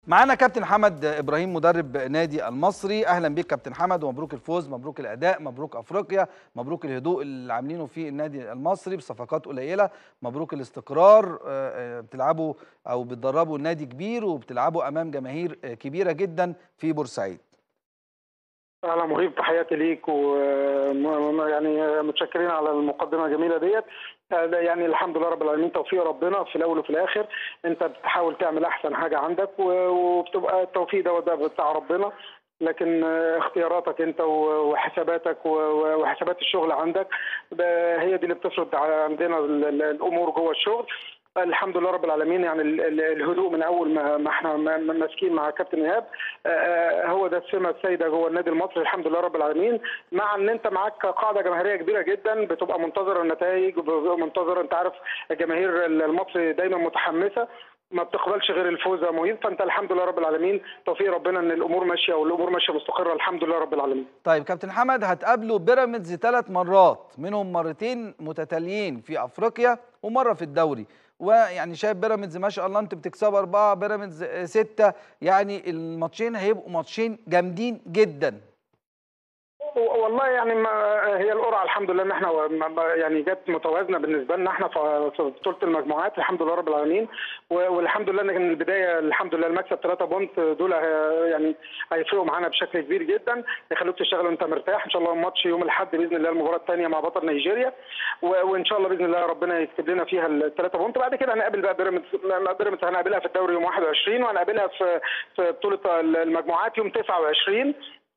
معانا كابتن حمد ابراهيم مدرب نادي المصري اهلا بيك كابتن حمد ومبروك الفوز مبروك الاداء مبروك افريقيا مبروك الهدوء اللي عاملينه في النادي المصري بصفقات قليله مبروك الاستقرار بتلعبوا او بتدربوا نادي كبير وبتلعبوا امام جماهير كبيره جدا في بورسعيد اهلا مهيب تحياتي ليك و يعني متشكرين على المقدمه الجميله ديت يعني الحمد لله رب العالمين توفيق ربنا في الاول وفي الاخر انت بتحاول تعمل احسن حاجه عندك وبتبقى التوفيق دوت ده بتاع ربنا لكن اختياراتك انت وحساباتك وحسابات الشغل عندك هي دي اللي بتفرض عندنا الامور جوه الشغل الحمد لله رب العالمين يعني الهدوء من اول ما احنا ماسكين مع كابتن ايهاب هو ده السمه السيده جوه النادي المصري الحمد لله رب العالمين مع ان انت معاك قاعده جماهيريه كبيره جدا بتبقى منتظره النتائج منتظر انت عارف الجماهير المصري دايما متحمسه ما بتقبلش غير الفوز يا مهيب فانت الحمد لله رب العالمين توفيق ربنا ان الامور ماشيه والامور ماشيه مستقره الحمد لله رب العالمين. طيب كابتن حمد هتقابلوا بيراميدز ثلاث مرات منهم مرتين متتاليين في افريقيا ومره في الدوري ويعني شايف بيراميدز ما شاء الله انت بتكسبوا اربعه بيراميدز سته يعني الماتشين هيبقوا ماتشين جامدين جدا. والله يعني ما هي القرعه الحمد لله ان احنا يعني جت متوازنه بالنسبه لنا احنا في بطوله المجموعات الحمد لله رب العالمين والحمد لله ان البدايه الحمد لله المكسب 3 بونت دول يعني هيفرقوا معانا بشكل كبير جدا يخلوك تشتغل وانت مرتاح ان شاء الله الماتش يوم الاحد باذن الله المباراه الثانيه مع بطل نيجيريا وان شاء الله باذن الله ربنا يكتب لنا فيها الثلاثه بونت بعد كده هنقابل بقى بيراميدز بيراميدز هنقابلها في الدوري يوم 21 وهنقابلها في في بطوله المجموعات يوم 29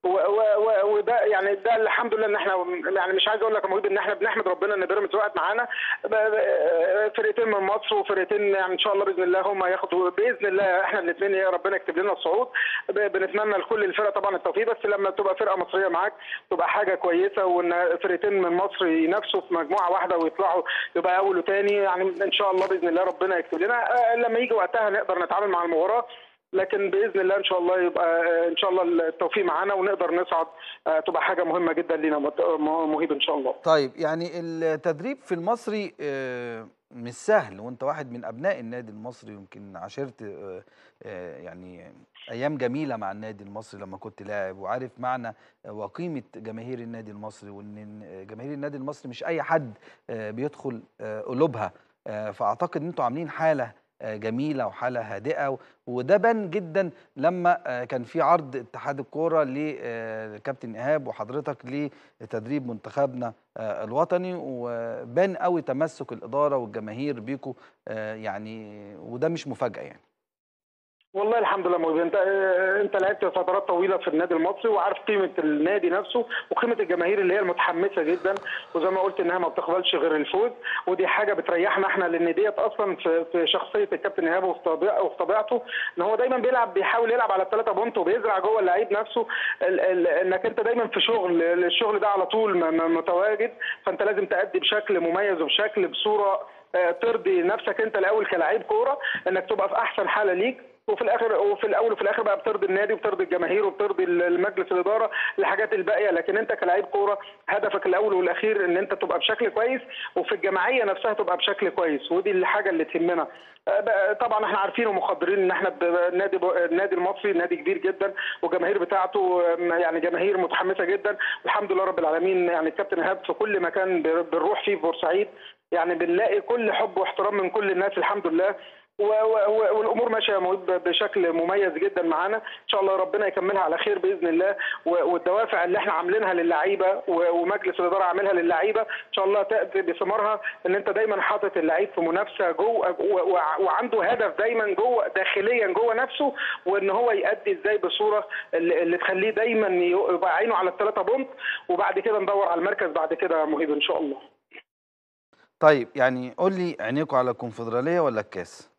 وده يعني ده الحمد لله ان احنا يعني مش عايز اقول لك يا مهيب ان احنا بنحمد ربنا ان بيراميدز وقعت معانا فرقتين من مصر وفرقتين يعني ان شاء الله باذن الله هم ياخدوا باذن الله احنا الاثنين ربنا يكتب لنا الصعود بنتمنى لكل الفرق طبعا التوفيق بس لما تبقى فرقه مصريه معاك تبقى حاجه كويسه وان فرقتين من مصر ينافسوا في مجموعه واحده ويطلعوا يبقى اول وثاني يعني ان شاء الله باذن الله ربنا يكتب لنا لما يجي وقتها نقدر نتعامل مع المباراه لكن باذن الله ان شاء الله يبقى ان شاء الله التوفيق معانا ونقدر نصعد تبقى حاجه مهمه جدا لينا مهيب ان شاء الله. طيب يعني التدريب في المصري مش سهل وانت واحد من ابناء النادي المصري يمكن عاشرت يعني ايام جميله مع النادي المصري لما كنت لاعب وعارف معنى وقيمه جماهير النادي المصري وان جماهير النادي المصري مش اي حد بيدخل قلوبها فاعتقد ان انتوا عاملين حاله جميله وحاله هادئه وده بان جدا لما كان في عرض اتحاد الكوره لكابتن ايهاب وحضرتك لتدريب منتخبنا الوطني وبان قوي تمسك الاداره والجماهير بيكوا يعني وده مش مفاجاه يعني والله الحمد لله موجود انت انت لعبت فترات طويله في النادي المصري وعارف قيمه النادي نفسه وقيمه الجماهير اللي هي المتحمسه جدا وزي ما قلت انها ما بتقبلش غير الفوز ودي حاجه بتريحنا احنا لان ديت اصلا في, في شخصيه الكابتن ايهاب وفي طبيعته ان هو دايما بيلعب بيحاول يلعب على الثلاثه بونت وبيزرع جوه اللعيب نفسه ال ال انك انت دايما في شغل الشغل ده على طول متواجد فانت لازم تأدي بشكل مميز وبشكل بصوره ترضي نفسك انت الاول كلاعب كوره انك تبقى في احسن حاله ليك وفي الاخر وفي الاول وفي الاخر بقى بترضي النادي وبترضي الجماهير وبترضي المجلس الاداره الحاجات الباقيه لكن انت كلاعب كوره هدفك الاول والاخير ان انت تبقى بشكل كويس وفي الجماعيه نفسها تبقى بشكل كويس ودي الحاجه اللي تهمنا طبعا احنا عارفين ومقدرين ان احنا النادي النادي المصري نادي كبير جدا والجماهير بتاعته يعني جماهير متحمسه جدا والحمد لله رب العالمين يعني الكابتن ايهاب في كل مكان بنروح فيه في بورسعيد يعني بنلاقي كل حب واحترام من كل الناس الحمد لله والامور ماشيه بشكل مميز جدا معانا ان شاء الله ربنا يكملها على خير باذن الله والدوافع اللي احنا عاملينها للعيبه ومجلس الاداره عاملها للعيبه ان شاء الله تاتي بثمارها ان انت دايما حاطط اللعيب في منافسه جوه وعنده هدف دايما جوه داخليا جوه نفسه وان هو يادي ازاي بصوره اللي تخليه دايما يبقى عينه على الثلاثه بونت وبعد كده ندور على المركز بعد كده مهيب ان شاء الله. طيب يعني قول لي عينيكم على الكونفدراليه ولا الكاس؟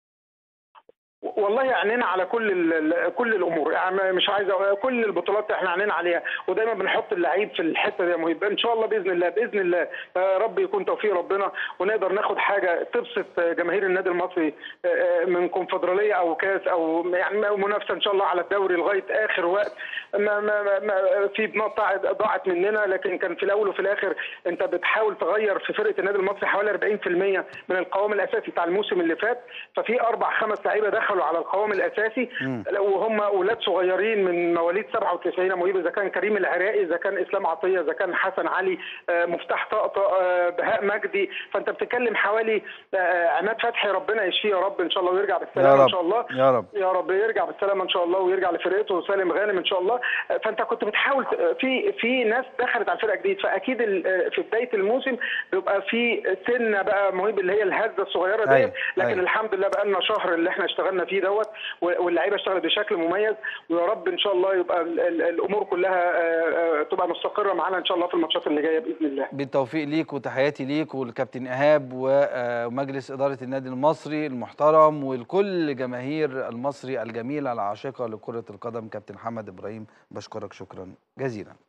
والله عينينا على كل كل الامور يعني مش عايز كل البطولات احنا عينينا عليها ودايما بنحط اللعيب في الحته دي يا مهيب ان شاء الله باذن الله باذن الله رب يكون توفيق ربنا ونقدر ناخد حاجه تبسط جماهير النادي المصري من كونفدراليه او كاس او يعني منافسه ان شاء الله على الدوري لغايه اخر وقت ما ما ما في نقطه ضاعت مننا لكن كان في الاول وفي الاخر انت بتحاول تغير في فرقه النادي المصري حوالي 40% من القوام الاساسي بتاع الموسم اللي فات ففي اربع خمس لعيبه دخلوا على القوام الاساسي مم. وهم اولاد صغيرين من مواليد 97 مهيب اذا كان كريم العراقي اذا كان اسلام عطيه اذا كان حسن علي آه، مفتاح طقطق آه، بهاء مجدي فانت بتتكلم حوالي آه، عماد فتحي ربنا يشفيه يا رب ان شاء الله ويرجع يا بالسلامه ان رب شاء الله يا رب يا رب يرجع بالسلامه ان شاء الله ويرجع لفرقته وسالم غانم ان شاء الله فانت كنت بتحاول ت- في في ناس دخلت على الفرقه جديد فاكيد ال- في بدايه الموسم بيبقى في سنه بقى مهيب اللي هي الهزه الصغيره دي أيوة، لكن أيوة. الحمد لله بقى لنا شهر اللي احنا اشتغلنا فيه دوت و- واللعيبه اشتغلت بشكل مميز ويا رب ان شاء الله يبقى ال- ال- الامور كلها آه، آه، تبقى مستقره معانا ان شاء الله في الماتشات اللي جايه باذن الله بالتوفيق ليك وتحياتي ليك والكابتن ايهاب ومجلس اداره النادي المصري المحترم والكل جماهير المصري الجميله العاشقه لكره القدم كابتن محمد ابراهيم بشكرك شكرا جزيلا